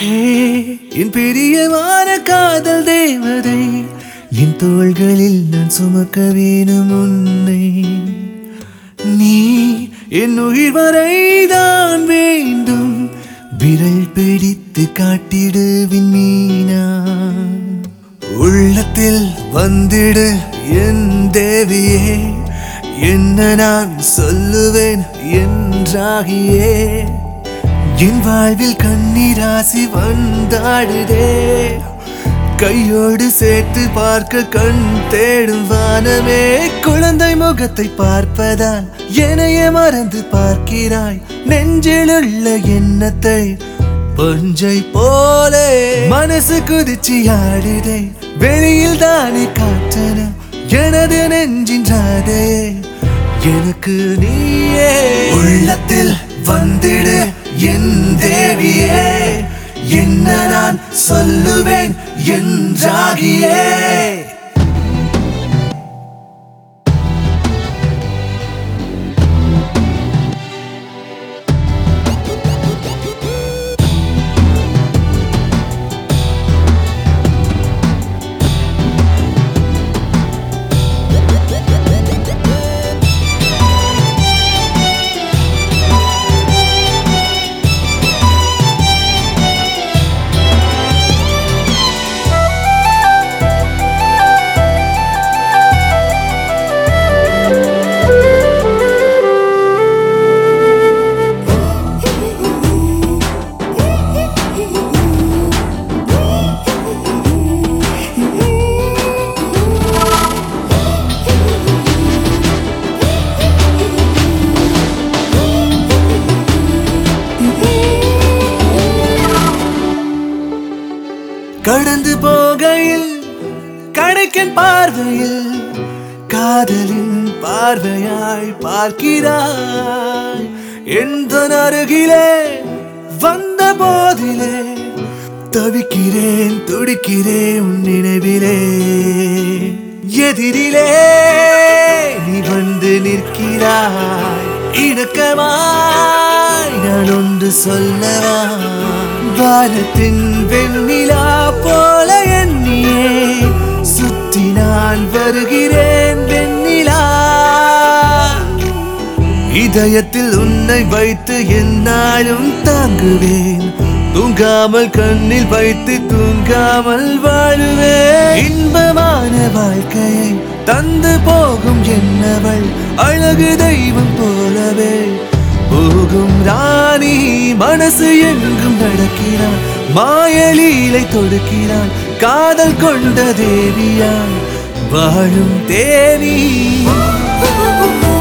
ஹே, என் பிரியமான காதல் தேவதை என் தோள்களில் நான் சுமக்க வேணும் உன்னை நீ என் உயிர் வரைதான் வேண்டும் விரல் பிடித்து காட்டிடுவின் மீனா உள்ளத்தில் வந்திடு என் தேவியே என்ன நான் சொல்லுவேன் என்றாகியே என் வாழ்வில் கண்ணீராசி வந்தாடுதே கையோடு சேர்த்து பார்க்க கண் தேடும் வானமே குழந்தை முகத்தை பார்ப்பதால் என்னைய மறந்து பார்க்கிறாய் நெஞ்சிலுள்ள எண்ணத்தை பஞ்சை போலே மனசு குதிச்சு ஆடுதே வெளியில் தானே காற்றன எனது நெஞ்சின் ராதே எனக்கு நீயே உள்ளத்தில் வந்திடு என் தேவியே என்ன நான் சொல்லுவேன் என்றாகியே கடந்து போகையில் கடைக்கன் பார்வையில் காதலின் பார்வையாய் பார்க்கிறாய் எந்த அருகிலே வந்த போதிலே தவிக்கிறேன் துடிக்கிறேன் உன் நினைவிலே எதிரிலே நீ வந்து நிற்கிறாய் இணக்கமாய் நான் ஒன்று சொல்லவா வானத்தின் வெண்ணிலா போல எண்ணியே சுற்றி நான் வருகிறேன் வெண்ணிலா இதயத்தில் உன்னை வைத்து என்னாலும் தாங்குவேன் தூங்காமல் கண்ணில் வைத்து தூங்காமல் வாழுவேன் இன்பமான வாழ்க்கையை தந்து போகும் என்னவள் அழகு தெய்வம் போலவே போகும் ராணி மனசு எங்கும் நடக்கிறான் மாயலீலை தொடுக்கிறான் காதல் கொண்ட தேவியாய் வாழும் தேவி